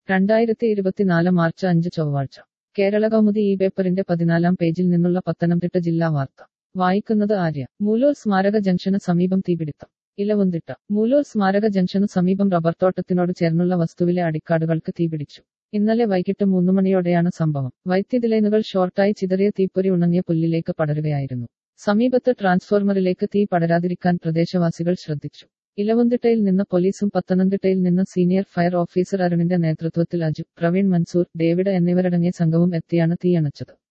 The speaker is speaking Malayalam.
രണ്ടായിരത്തി ഇരുപത്തിനാല് മാർച്ച് അഞ്ച് ചൊവ്വാഴ്ച കേരള കൗമുദി ഈ പേപ്പറിന്റെ പതിനാലാം പേജിൽ നിന്നുള്ള പത്തനംതിട്ട ജില്ലാ വാർത്ത വായിക്കുന്നത് ആര്യ മൂലൂർ സ്മാരക ജംഗ്ഷന് സമീപം തീപിടുത്തം ഇലവുന്തിട്ട മൂലൂർ സ്മാരക ജംഗ്ഷനു സമീപം റബ്ബർ തോട്ടത്തിനോട് ചേർന്നുള്ള വസ്തുവിലെ അടിക്കാടുകൾക്ക് തീപിടിച്ചു ഇന്നലെ വൈകിട്ട് മൂന്ന് മണിയോടെയാണ് സംഭവം വൈദ്യുതി ലൈനുകൾ ഷോർട്ടായി ചിതറിയ തീപ്പൊരി ഉണങ്ങിയ പുല്ലിലേക്ക് പടരുകയായിരുന്നു സമീപത്ത് ട്രാൻസ്ഫോർമറിലേക്ക് തീ പടരാതിരിക്കാൻ പ്രദേശവാസികൾ ശ്രദ്ധിച്ചു ഇലവുന്തിട്ടയിൽ നിന്ന് പോലീസും പത്തനംതിട്ടയിൽ നിന്ന് സീനിയർ ഫയർ ഓഫീസർ അരുണിന്റെ നേതൃത്വത്തിൽ അജു പ്രവീൺ മൻസൂർ ഡേവിഡ് എന്നിവരടങ്ങിയ സംഘവും എത്തിയാണ് തീയണച്ചത്